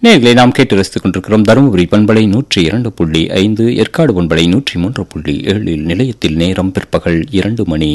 நேர்களை நாம் கேட்டு ரசித்துக் கொண்டிருக்கிறோம் தருமபுரி பண்பலை நூற்றி இரண்டு புள்ளி ஐந்து ஏற்காடு பண்பலை நூற்றி மூன்று புள்ளி ஏழில் நிலையத்தில் நேரம் பிற்பகல் இரண்டு மணி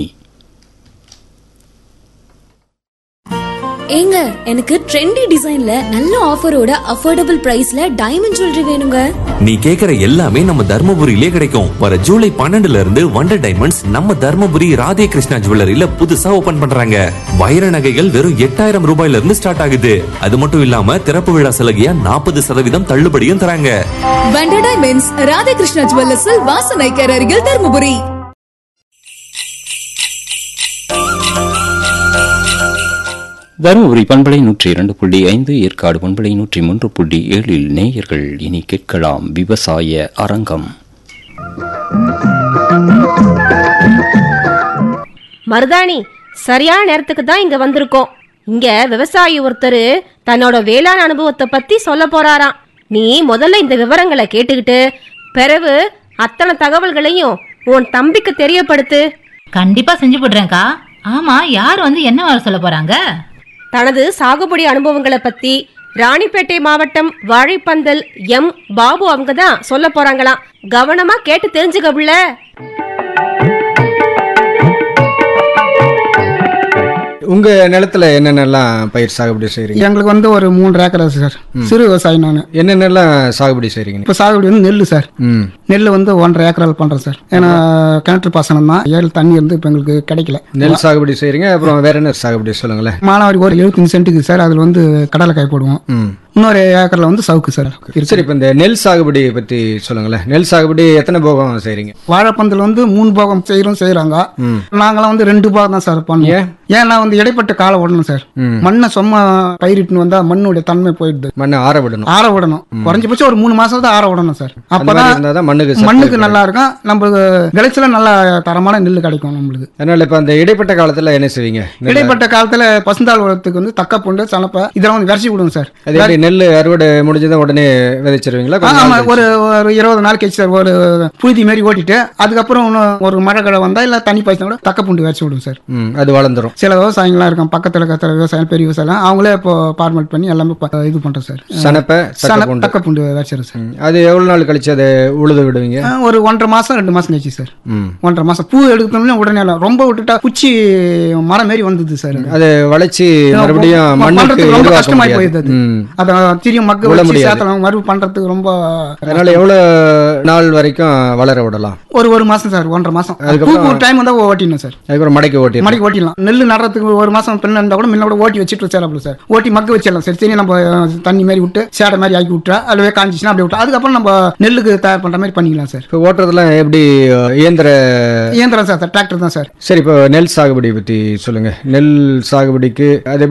ஏங்க எனக்கு ட்ரெண்டி டிசைன்ல நல்ல ஆஃபரோட அஃபோர்டபுள் பிரைஸ்ல டைமண்ட் ஜுவல்லரி வேணுங்க நீ கேக்குற எல்லாமே நம்ம தர்மபுரியிலே கிடைக்கும் வர ஜூலை பன்னெண்டுல இருந்து வண்டர் டைமண்ட்ஸ் நம்ம தர்மபுரி ராதே கிருஷ்ணா ஜுவல்லரியில புதுசா ஓபன் பண்றாங்க வைர நகைகள் வெறும் எட்டாயிரம் ரூபாயில இருந்து ஸ்டார்ட் ஆகுது அது மட்டும் இல்லாம திறப்பு விழா சலுகையா நாற்பது சதவீதம் தள்ளுபடியும் தராங்க வண்டர் டைமண்ட்ஸ் ராதாகிருஷ்ணா ஜுவல்லர்ஸில் வாசனைக்கர் அருகில் தருமபுரி தருமபுரி பண்பலை நூற்றி இரண்டு புள்ளி ஐந்து ஏற்காடு பண்பலை நூற்றி மூன்று புள்ளி ஏழில் நேயர்கள் இனி கேட்கலாம் விவசாய அரங்கம் மருதாணி சரியான நேரத்துக்கு தான் இங்க வந்திருக்கோம் இங்க விவசாயி ஒருத்தர் தன்னோட வேளாண் அனுபவத்தை பத்தி சொல்ல போறாராம் நீ முதல்ல இந்த விவரங்களை கேட்டுக்கிட்டு பிறகு அத்தனை தகவல்களையும் உன் தம்பிக்கு தெரியப்படுத்து கண்டிப்பா செஞ்சு போடுறேன்க்கா ஆமா யார் வந்து என்ன வர சொல்ல போறாங்க தனது சாகுபடி அனுபவங்களை பத்தி ராணிப்பேட்டை மாவட்டம் வாழைப்பந்தல் எம் பாபு அவங்க தான் சொல்ல போறாங்களாம் கவனமா கேட்டு தெரிஞ்சுக்க புள்ள உங்க நிலத்துல என்னென்னலாம் பயிர் சாகுபடி செய்றீங்க எங்களுக்கு வந்து ஒரு மூன்று ஏக்கர் சார் சிறு விவசாயி நான் என்னென்னலாம் சாகுபடி செய்றீங்க இப்போ சாகுபடி வந்து நெல் சார் ம் நெல் வந்து ஒன்றரை ஏக்கரால் பண்ணுறேன் சார் ஏன்னா கிணற்று பாசனம் தான் ஏழு தண்ணி வந்து இப்போ எங்களுக்கு கிடைக்கல நெல் சாகுபடி செய்றீங்க அப்புறம் வேற என்ன சாகுபடி சொல்லுங்களேன் மானாவாரி ஒரு எழுபத்தஞ்சு சென்ட்டுக்கு சார் அதில் வந்து கடலைக்காய் போடுவோம் ம் இன்னொரு ஏக்கரில் வந்து சவுக்கு சார் இருக்கு. சரி இப்போ இந்த நெல் சாகுபடி பத்தி சொல்லுங்களேன் நெல் சாகுபடி எத்தனை போகம் செய்றீங்க வாழைப்பந்தல் வந்து மூணு பாகம் செய்கிறோம் செய்கிறாங்க நாங்களாம் வந்து ரெண்டு பாகம் தான் சார் பண்ணுவோம் ஏன்னா வந்து இடைப்பட்ட காலம் விடணும் சார் மண்ணை சும்மா பயிரிட்டுன்னு வந்தால் மண்ணுடைய தன்மை போயிடுது மண்ணை ஆற விடணும் ஆற விடணும் குறைஞ்சபட்சம் ஒரு மூணு மாசம் தான் ஆற விடணும் சார் அந்த மாதிரி இருந்தா தான் மண்ணுக்கு சத்து மண்ணுக்கு கிடைக்கும். நல்லா இருக்கும் நம்மளுக்கு விளைச்சல நல்ல தரமான நெல் கிடைக்கும் நம்மளுக்கு அதனால இப்ப அந்த இடைப்பட்ட காலத்துல என்ன செய்வீங்க நெல்லை- இடைப்பட்ட காலத்துல பசுந்தாள் உரத்துக்கு வந்து தக்க பூண்டு சலப்பை இதெல்லாம் வந்து விரச்சி விடுவோம் சார் அது எப்படி நெல் அறுவடை முடிஞ்சதும் உடனே விதைச்சிருவீங்களா ஆ, கொஞ்ச ஆமா நாள் ஒரு ஒரு இருபது நாள் கழிச்சு சார் ஒரு புழுதி மாரி ஓட்டிட்டு அதுக்கப்புறம் இன்னும் ஒரு மழை கடை வந்தா இல்ல தண்ணி பாய்ச்சா கூட தக்க பூண்டு விரச்சி விடுவோம் சார் ம், அது வளர்ந்துரும் சில விவசாயிகள்லாம் இருக்காங்க பக்கத்துல இருக்கிற விவசாயம் பெரிய விவசாயம் அவங்களே இப்போ ஃபார்மேட் பண்ணி எல்லாமே ப- இது பண்றோம் சார் சனப்பை சன- தக்கப்பூண்டு தக்க பூண்டு விரச்சிடும் சார் ம், அது எவ்வளவு நாள் கழிச்சு அதை உழுது விடுவீங்க ஆ, ஒரு ஒன்றரை மாசம் ரெண்டு மாசம் கழிச்சு சார் ம். ஒன்றரை மாசம் பூ எடுக்கணும்னு உடனே எல்லாம் ரொம்ப விட்டுட்டா குச்சி மரம் மாரி வந்தது சார் அது வளைச்சு மறுபடியும் மண்ணுக்கு பண்றதுக்கு ரொம்ப எருவாக்க கஷ்டமாயி முடியாது. போயிருது ம். அத திரும்ப மக்க விட வச்சு முடியாது. சேத்தலாம் மறுபடியும் பண்றதுக்கு ரொம்ப அதனால எவ்வளவு நாள் வரைக்கும் வளர விடலாம் ஒரு ஒரு மாசம் சார் ஒன்றரை மாசம் அதுக்கப்புறம் பூ டைம் வந்தா ஓட்டிடணும் சார் அதுக்கப்புறம் மடக்கி ஓட்டி மடிக்கு ஓட்டிடலாம் நெல் நடுறதுக்கு ஒரு மாசம் பின்ன இருந்தா கூட முன்ன கூட ஓட்டி வச்சுட்டு வச்சிடலாம் சார் ஓட்டி மக்க வச்சிடலாம் சரி சரி நம்ம அஹ், தண்ணி மாதிரி விட்டு சேடை மாதிரி ஆக்கி விட்டா அதுவே காஞ்சிச்சுன்னா அப்படியே விட்டா அதுக்கப்புறம் நம்ம நெல்லுக்கு தயார் பண்ற மாதிரி பண்ணிக்கலாம் சார் இப்போ ஓட்டுறதுலாம் எப்படி அஹ், இயந்திர இயந்திரம் சார் டிராக்டர் தான் சார் சரி இப்போ நெல் சாகுபடி பத்தி சொல்லுங்க நெல் சாகுபடிக்கு அது எப்படி